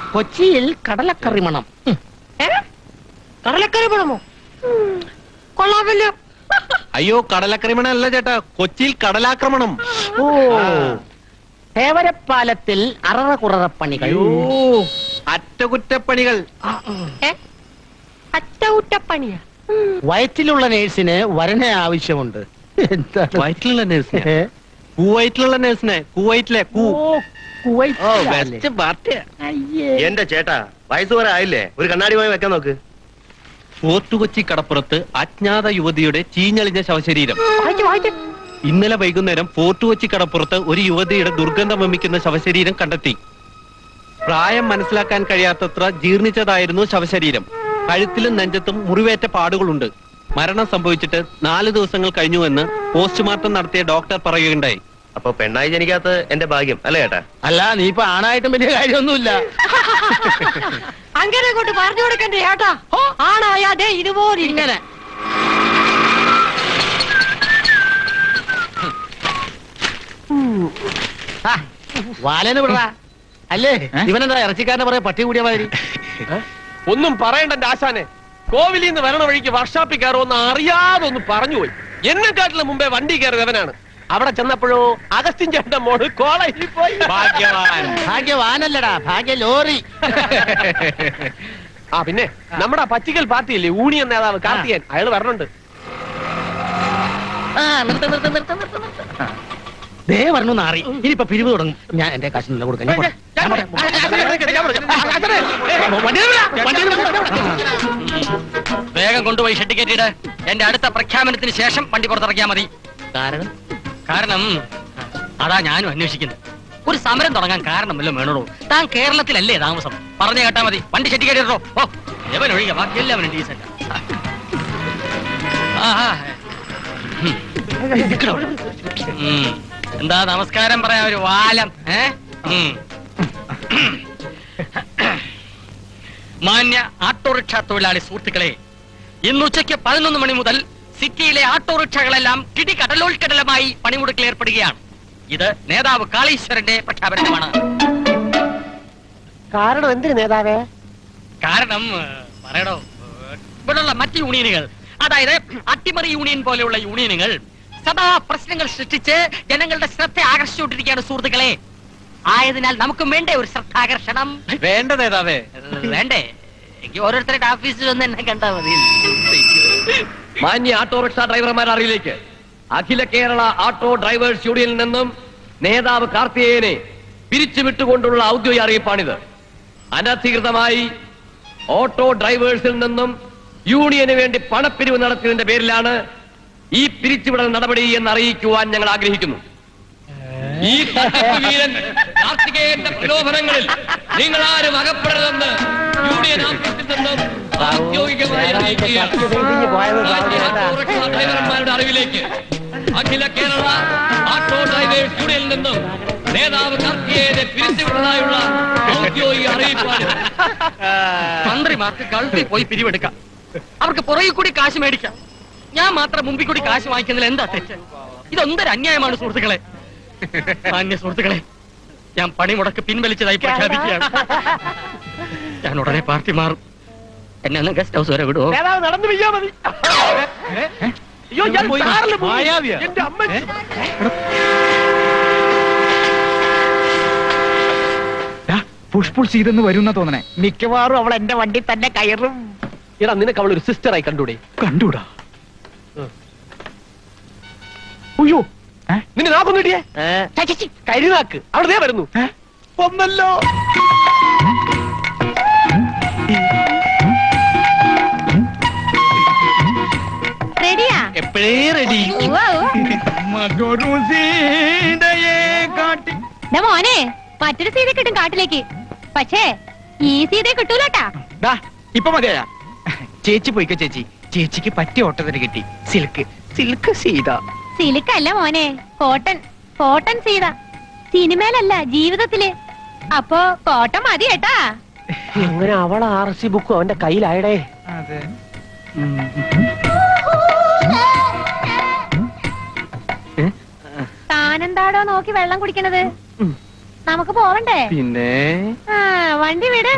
കൊച്ചിയിൽ കടലക്കറി മണം ഉം. കടലക്കറി പണമോ കൊള്ളാമല്ലോ അയ്യോ കടലക്രമണം അല്ല ചേട്ടാ കൊച്ചിയിൽ കടലാക്രമണം ഓ തേവരപ്പാലത്തിൽ അററ കുററ പണികൾ അയ്യോ അറ്റകുറ്റപ്പണികൾ അറ്റകുറ്റപ്പണിയാ വയറ്റിലുള്ള നേഴ്സിന് വരനെ ആവശ്യമുണ്ട് എന്താണ് വയറ്റിലുള്ള നേഴ്സിനെ ഏ? കുവൈറ്റിലുള്ള നേഴ്സിനെ കുവൈറ്റിലെ കൂ ഓ, കുവൈറ്റ് ഓ അല്ലേ? ബെസ്റ്റ് പാർട്ടിയാ അയ്യേ. എന്റെ ചേട്ടാ വയസ്സ് വരെ ആയില്ലേ ഒരു കണ്ണാടി പോയി വെക്കാൻ നോക്ക് ഫോർട്ട് കൊച്ചി കടപ്പുറത്ത് അജ്ഞാത യുവതിയുടെ ചീഞ്ഞളിഞ്ഞ ശവശരീരം വായിച്ച് വായിച്ച് ഇന്നലെ വൈകുന്നേരം ഫോർട്ട് കൊച്ചി കടപ്പുറത്ത് ഒരു യുവതിയുടെ ദുർഗന്ധം വമിക്കുന്ന ശവശരീരം കണ്ടെത്തി പ്രായം മനസ്സിലാക്കാൻ കഴിയാത്തത്ര ജീർണിച്ചതായിരുന്നു ശവശരീരം കഴുത്തിലും നെഞ്ചത്തും മുറിവേറ്റ പാടുകളുണ്ട് മരണം സംഭവിച്ചിട്ട് നാല് ദിവസങ്ങൾ കഴിഞ്ഞുവെന്ന് പോസ്റ്റ്മോർട്ടം നടത്തിയ ഡോക്ടർ പറയുകയുണ്ടായി അപ്പൊ പെണ്ണായി ജനിക്കാത്ത എന്റെ ഭാഗ്യം അല്ലേ ചേട്ടാ അല്ല നീ ഇപ്പൊ ആണായിട്ടും വലിയ കാര്യമൊന്നുമില്ല അങ്ങനെ കൊണ്ട് പറഞ്ഞു കൊടുക്കണ്ടേ ഏട്ടാ ആണായാ ദേ ഇതുപോലെ ഇങ്ങനെ ആ, വാലന് വിടറാ അല്ലേ ഇവനെന്താ ഇറച്ചിക്കാരനെ പറയാ പട്ടി കൂടിയ മാതിരി ഒന്നും പറയണ്ട എന്റെ ആശാനെ കോവിലിൽ നിന്ന് വരണ വഴിക്ക് വർഷാപ്പിൽ കയറുമെന്ന് അറിയാതെ ഒന്ന് പറഞ്ഞുപോയി എന്നെക്കാട്ടിലും മുമ്പേ വണ്ടി കയറിയവനാണ് അവിടെ ചെന്നപ്പോഴോ അഗസ്റ്റിൻ ചേട്ടന്റെ മോള് കോളേജിൽ പോയി ഭാഗ്യവാൻ ഭാഗ്യവാനല്ലടാ ഭാഗ്യ ലോറി ആ പിന്നെ നമ്മുടെ ആ പറ്റിക്കൽ പാർട്ടിയില്ലേ യൂണിയൻ നേതാവ് കാർത്തിയൻ അയാൾ വരണുണ്ട് ആ നിർത്ത് നിർത്ത് നിർത്ത് നിർത്ത് നിർത്ത് ദേ പറഞ്ഞു നാറി ഇനിയിപ്പൊ പിരിവ് തുടങ്ങും ഞാൻ എന്റെ കാശ് നല്ല കൊടുക്കാം ഞാൻ പോട്ടെ. ഞാൻ പോട്ടെ. വണ്ടി നിർത്തടാ, വണ്ടി നിർത്തടാ. വേഗം കൊണ്ടുപോയി ഷെഡ് കയറ്റിയിട്ട് എന്റെ അടുത്ത പ്രഖ്യാപനത്തിന് ശേഷം വണ്ടി പുറത്തിറക്കിയാൽ മതി കാരണം കാരണം അതാ ഞാനും അന്വേഷിക്കുന്നത് ഒരു സമരം തുടങ്ങാൻ കാരണമല്ലോ വേണോളൂ താൻ കേരളത്തിലല്ലേ താമസം പറഞ്ഞു കേട്ടാ മതി വണ്ടി ഷെഡ് കയറ്റിട്ടോ ഓ എവൻ ഒഴികെ ബാക്കി എല്ലാവരും ഡീസന്റ് എന്താ നമസ്കാരം പറയാൻ ഒരു വാലം ഏ ഉം. മാന്യ ഓട്ടോറിക്ഷ തൊഴിലാളി സുഹൃത്തുക്കളെ ഇന്ന് ഉച്ചയ്ക്ക് പതിനൊന്ന് മണി മുതൽ സിറ്റിയിലെ ഓട്ടോറിക്ഷകളെല്ലാം കിടികടലോൽക്കടലമായി പണിമുടക്കിൽ ഏർപ്പെടുകയാണ് ഇത് നേതാവ് കാളീശ്വരന്റെ പ്രഖ്യാപനമാണ് കാരണം എന്തിനു നേതാവേ കാരണം ഏഹ്, പറയടോ ഏഹ്, ഇവിടെയുള്ള മറ്റ് യൂണിയനുകൾ അതായത് അട്ടിമറി യൂണിയൻ പോലെയുള്ള യൂണിയനുകൾ സദാ പ്രശ്നങ്ങൾ സൃഷ്ടിച്ച് ജനങ്ങളുടെ ശ്രദ്ധ ആകർഷിച്ചുകൊണ്ടിരിക്കുകയാണ് സുഹൃത്തുക്കളെ ആയതിനാൽ നമുക്കും വേണ്ടേ ഒരു ശ്രദ്ധാകർഷണം വേണ്ട നേതാവേ ഏഹ്, വേണ്ടേ എനിക്ക് ഓരോരുത്തരുടെ ഓഫീസിൽ വന്ന് എന്നെ കണ്ടാ മതി മാന്യ ഓട്ടോറിക്ഷ ഡ്രൈവർമാർ അറിയിലേക്ക് അഖില കേരള ഓട്ടോ ഡ്രൈവേഴ്സ് യൂണിയനിൽ നിന്നും നേതാവ് കാർത്തികേയനെ പിരിച്ചുവിട്ടുകൊണ്ടുള്ള ഔദ്യോഗിക അറിയിപ്പാണിത് അനധികൃതമായി ഓട്ടോ ഡ്രൈവേഴ്സിൽ നിന്നും യൂണിയന് വേണ്ടി പണപ്പിരിവ് നടത്തിയതിന്റെ പേരിലാണ് ഈ പിരിച്ചുവിടൽ നടപടി എന്ന് അറിയിക്കുവാൻ ഞങ്ങൾ ആഗ്രഹിക്കുന്നു ഈ തട്ടിപ്പ് വീരൻ കാർത്തികേയന്റെ പ്രലോഭനങ്ങളിൽ നിങ്ങൾ ആരും അകപ്പെടരുതെന്ന് യൂണിയൻ ഓഫീസിൽ നിന്നും ഔദ്യോഗികമായി അറിയിക്കുകയാണ് ഓട്ടോറിക്ഷ ഡ്രൈവർമാരുടെ അറിവിലേക്ക് അഖില കേരള ഓട്ടോ ഡ്രൈവേഴ്സ് യൂണിയനിൽ നിന്നും നേതാവ് കാർത്തികേയനെ പിരിച്ചുവിടുന്നതായുള്ള ഔദ്യോഗിക അറിയിപ്പാണ് മന്ത്രിമാർക്ക് ഗൾഫിൽ പോയി പിരിവെടുക്കാം അവർക്ക് പുറകിൽ കൂടി കാശ് മേടിക്കാം ഞാൻ മാത്രം മുമ്പിൽ കൂടി കാശ് വാങ്ങിക്കുന്നതിൽ എന്താ തെറ്റ് ഇതൊന്നൊരു അന്യായമാണ് സുഹൃത്തുക്കളെ മാന്യ സുഹൃത്തുക്കളെ ഞാൻ പണിമുടക്ക് പിൻവലിച്ചതായി പ്രഖ്യാപിക്കുകയാണ് ഞാൻ ഉടനെ പാർട്ടി മാറും എന്നെ ഒന്ന് ഗസ്റ്റ് ഹൗസ് വരെ വിടുവോ നേതാവ് നടന്നു വയ്യാ മതി അയ്യോ ഞാൻ കാറിൽ പോയി. എന്റെ അമ്മ പുഷ് പുൾ ചെയ്തെന്ന് വരുന്ന തോന്നണേ മിക്കവാറും അവൾ എന്റെ വണ്ടി തന്നെ കയറും എടാ നിനക്ക് അവൾ ഒരു സിസ്റ്ററായി കണ്ടൂടെ കണ്ടൂടാ അയ്യോ നിന്നെ നാക്കൊന്നു കിട്ടിയേ കരിനാക്ക് അവിടെ ദേ വരുന്നു ഒന്നല്ലോ റെഡിയാ എപ്പോഴേ റെഡി മറ്റൊരു സീതയെ കാട്ടി മോനെ മറ്റൊരു സീത കിട്ടും കാട്ടിലേക്ക് പക്ഷേ ഈ സീത കിട്ടൂലട്ടാ ദാ, ഇപ്പൊ മതിയാ ചേച്ചി പോയിക്കോ ചേച്ചി ചേച്ചിക്ക് പറ്റിയ ഓട്ടത്തിന് കിട്ടി സിൽക്ക് സിൽക്ക് സീത സിലിക്കല്ല മോനെ കോട്ടൺ കോട്ടൺ സീത സിനിമയിലല്ല ജീവിതത്തില് അപ്പൊ കോട്ടൺ മതി കേട്ടാ അങ്ങനെ അവൾ ആർ സി ബുക്കും അവന്റെ കയ്യിലായടേ അതെ താനെന്താടോ നോക്കി വെള്ളം കുടിക്കണത് നമുക്ക് പോവണ്ടേ പിന്നെ ആ വണ്ടി വിട്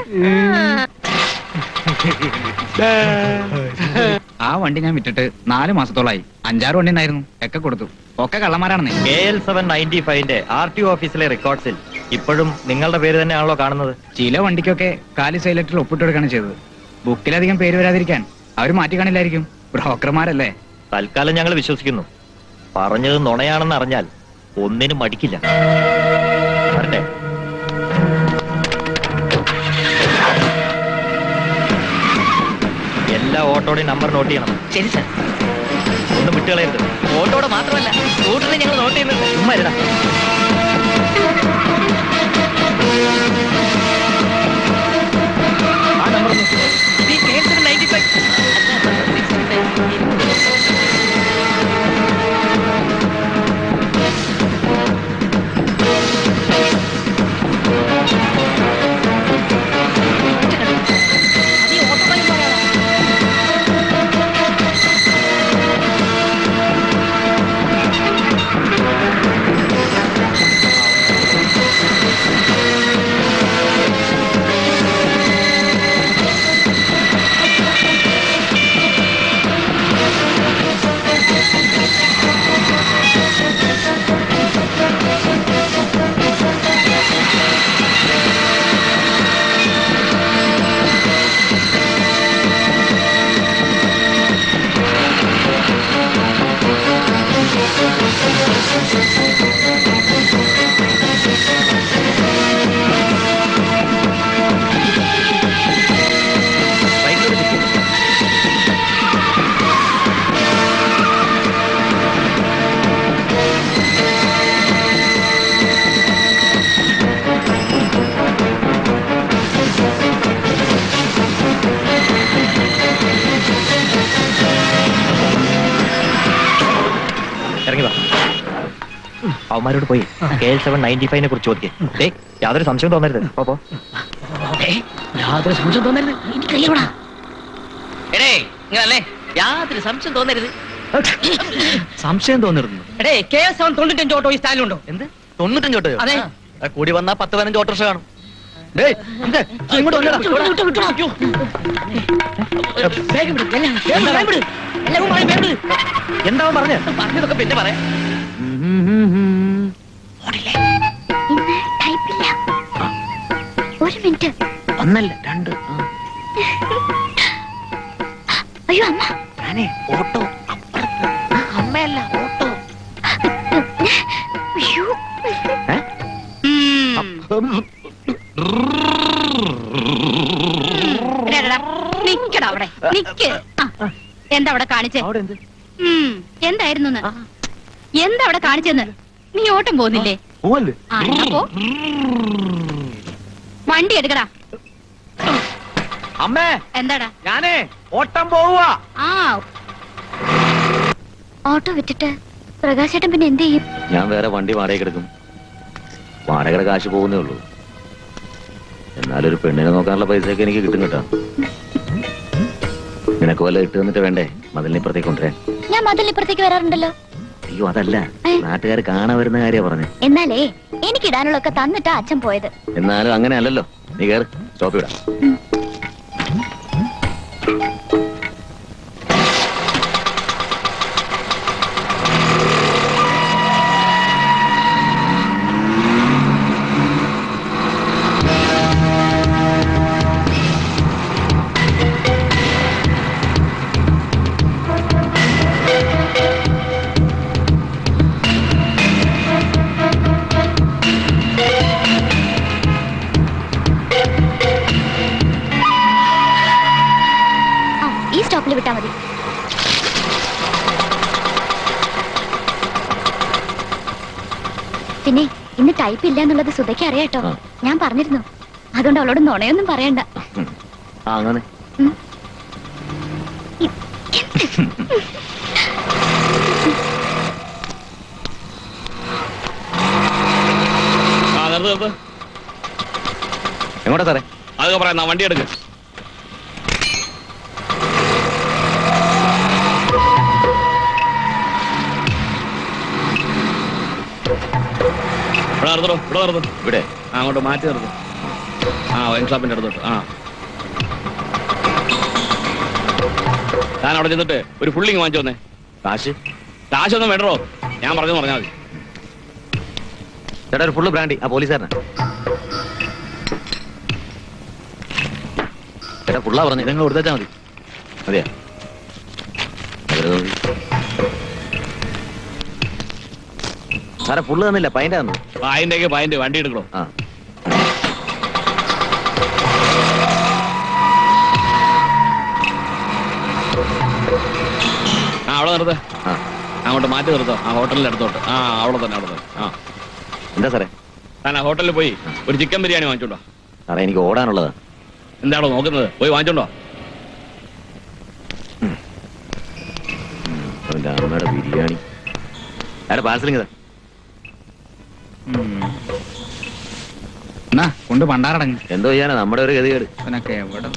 ആ. ആ വണ്ടി ഞാൻ വിറ്റിട്ട് നാല് മാസത്തോളായി അഞ്ചാറ് വണ്ടി ഉണ്ടായിരുന്നു ഒക്കെ കൊടുത്തു ഒക്കെ കള്ളന്മാരാണെന്നേ കെ എൽ സെവൻ നയൻറ്റി ഫൈവിന്റെ ആർ ടി ഓഫീസിലെ റെക്കോർഡ്സിൽ ഇപ്പോഴും നിങ്ങളുടെ പേര് തന്നെയാണല്ലോ കാണുന്നത് ചില വണ്ടിക്കൊക്കെ കാലി സൈലക്ടറിൽ ഒപ്പിട്ടെടുക്കുകയാണ് ചെയ്തത് ബുക്കിലധികം പേര് വരാതിരിക്കാൻ അവർ മാറ്റി കാണില്ലായിരിക്കും ബ്രോക്കർമാരല്ലേ തൽക്കാലം ഞങ്ങൾ വിശ്വസിക്കുന്നു പറഞ്ഞത് നുണയാണെന്ന് അറിഞ്ഞാൽ ഒന്നിനും മടിക്കില്ല വരട്ടെ എല്ലാ ഓട്ടോയുടെയും നമ്പർ നോട്ട് ചെയ്യണം ശരി സാർ ഒന്നും വിട്ടുകളയരുത് ഓട്ടോടെ മാത്രമല്ല സ്കൂട്ടറിനെ ഞങ്ങൾ നോട്ട് ചെയ്യുന്നുണ്ട് ചുമ്മാ ഇരുടാ. ആ നമ്പർ ഒന്ന് റൈറ്റിലോട്ട് തിരിക്ക്. ഇറങ്ങി വാ അവന്മാരോട് പോയി കെ എൽ സെവൻ നയൻറ്റി ഫൈവിനെ കുറിച്ച് ചോദിക്കേ ഡേ യാതൊരു സംശയം തോന്നരുത് പോ, പോ യാതൊരു സംശയം തോന്നരുത് എനിക്കറിയൂടാ എടേ ഇങ്ങനല്ലേ യാതൊരു സംശയം തോന്നരുത് സംശയം തോന്നിരുന്നു എടേ കെ എസ് സെവൻ തൊണ്ണൂറ്റഞ്ച് ഓട്ടോ ഈ സ്റ്റാൻഡിലുണ്ടോ എന്ത് തൊണ്ണൂറ്റഞ്ച് ഓട്ടോയോ അതെ ആ, കൂടി വന്നാ പത്ത് പതിനഞ്ച് ഓട്ടോറിക്ഷ കാണും ഡേയ്, എന്ത്? ഇങ്ങോട്ട് വന്നെടാ. വേഗം വിട്, എല്ലാം വേഗം വിട്. എല്ലാം കൂടി വേഗം വിട്. എന്താ അവൻ പറഞ്ഞേ പറഞ്ഞതൊക്കെ പിന്നെ പറയാം ഇന്ന് ടൈപ്പില്ല ഒരു മിനിറ്റ് ഒന്നല്ല രണ്ട് ആ. അയ്യോ അമ്മ ഞാനേ ഓട്ടോ അപ്പുറത്ത് അമ്മയല്ല ഓട്ടോ അയ്യോ ഏ? നിക്കട അവിടെ നിക്ക് ആ, എന്താ അവിടെ കാണിച്ചേ അവിടെ എന്ത് ഉം, എന്തായിരുന്നു എന്താ അവിടെ കാണിച്ചെന്ന് നീ ഓട്ടം പോകുന്നില്ലേ പോവല്ലേ ആ എന്നാ പോ വണ്ടി എടുക്കടാ അമ്മേ എന്താടാ ഞാനേ ഓട്ടം പോവുക ആ ഓട്ടോ വിറ്റിട്ട് പ്രകാശേട്ടൻ പിന്നെ എന്ത് ചെയ്യും ഞാൻ വേറെ വണ്ടി വാടക എടുക്കും വാടകയുടെ കാശ് പോകുന്നേ ഉള്ളൂ എന്നാലൊരു പെണ്ണിനെ നോക്കാനുള്ള പൈസയൊക്കെ എനിക്ക് കിട്ടും കേട്ടോ നിനക്ക് വല്ല ഇട്ട് തന്നിട്ട് വേണ്ടേ മതിലിന് ഇപ്പുറത്തേക്ക് കൊണ്ടുവരാൻ ഞാൻ മതിലിപ്പുറത്തേക്ക് വരാറുണ്ടല്ലോ അയ്യോ അതല്ല ഏ? നാട്ടുകാർ കാണാൻ വരുന്ന കാര്യം പറഞ്ഞു എന്നാലേ എനിക്കിടാനുള്ളൊക്കെ തന്നിട്ടാ അച്ഛൻ പോയത് എന്നാലും അങ്ങനെ അല്ലല്ലോ നീ കയറി സ്റ്റോപ്പ് വിടാം ആ ഈ സ്റ്റോപ്പിൽ വിട്ടാ മതി പിന്നെ ഇന്ന് ടൈപ്പ് ഇല്ല എന്നുള്ളത് സുധയ്ക്ക് അറിയാട്ടോ ആ. ഞാൻ പറഞ്ഞിരുന്നു അതുകൊണ്ട് അവളോട് നുണയൊന്നും പറയണ്ട ആ അങ്ങനെ ഉം. ആ നിർത്ത് നിർത്ത് എങ്ങോട്ടാ സാറേ അതൊക്കെ പറയാം വണ്ടി എടുക്ക് ഇവിടെ നിർത്തോ ഇവിടെ നിർത്തും ഇവിടെ ആ അങ്ങോട്ട് മാറ്റി നിർത്തും ആ വൈൻ ഷോപ്പിന്റെ അടുത്തോട്ട് ആ ഞാൻ അവിടെ ചെന്നിട്ട് ഒരു ഫുള്ളിങ് വാങ്ങിച്ചു വന്നേ കാശ് കാശൊന്നും വേണ്ടോ ഞാൻ പറഞ്ഞു പറഞ്ഞാൽ മതി ചേട്ടാ ഒരു ഫുള്ള് ബ്രാൻഡി ആ പോലീസുകാരനാ ചേട്ടാ ഫുള്ളാ പറഞ്ഞു നിങ്ങൾ കൊടുത്തേച്ചാ മതി മതിയാ അവരത് മതി. സാറേ ഫുള്ള് തന്നില്ല പൈൻ്റെ തന്നു പായിന്റെയൊക്കെ പായിന്റ് വണ്ടി എടുക്കണോ ആ ആ അവിടെ നിർത്ത് ആ അങ്ങോട്ട് മാറ്റി നിർത്തോ ആ ഹോട്ടലിന്റെ അടുത്തോട്ട് ആ അവിടെ തന്നെ അവിടെ തന്നെ ആ എന്താ സാറേ ഞാൻ ആ ഹോട്ടലിൽ പോയി ഒരു ചിക്കൻ ബിരിയാണി വാങ്ങിച്ചോണ്ടോ സാറേ എനിക്ക് ഓടാനുള്ളതാ എന്താണോ നോക്കുന്നത് പോയി വാങ്ങിച്ചോണ്ടോ അവന്റെ അമ്മയുടെ ബിരിയാണി അയാളുടെ പാർസലിങ് എന്നാ കൊണ്ട് പണ്ടാറടങ്ങ് എന്തോ ചെയ്യാനാ നമ്മുടെ ഒരു ഗതികേട് അവനൊക്കെ എവിടെ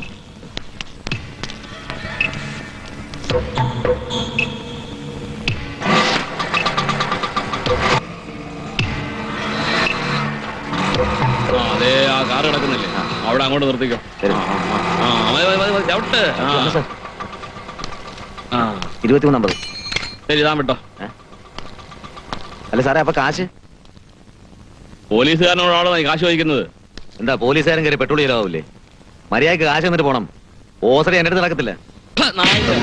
ആ അതെ ആ കാർ കിടക്കുന്നില്ലേ അവിടെ അങ്ങോട്ട് നിർത്തിക്കോ ശരി. ആ, ആ, ആ, മതി, മതി, മതി, മതി, ചവിട്ട് ആ, സാർ ആ ഇരുപത്തിമൂന്ന് അമ്പത് ശരി ഇതാ വിട്ടോ അല്ല സാറേ അപ്പൊ കാശ് പോലീസുകാരനോടാണ് നീ കാശ് ചോദിക്കുന്നത് എന്താ പോലീസുകാരൻ കയറി പെട്രോൾ ചെയ്യലാവൂലേ മര്യാദക്ക് കാശ് എന്നിട്ട് പോണം ഓസറി എന്റെ അടുത്ത് നടക്കത്തില്ല നായിന്റെ.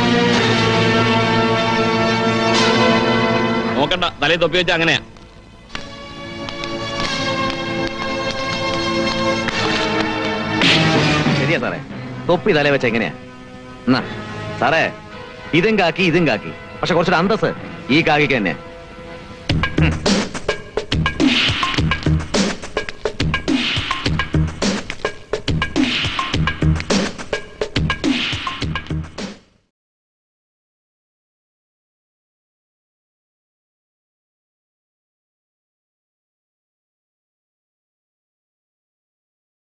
നോക്കണ്ട തലയിൽ തൊപ്പി വെച്ച അങ്ങനെയാ ശരിയാ സാറേ തൊപ്പി തലേ വെച്ച എങ്ങനെയാ എന്നാ സാറേ ഇതും കാക്കി ഇതും കാക്കി പക്ഷെ കുറച്ചൊരു അന്തസ് ഈ കാക്കിക്ക് തന്നെ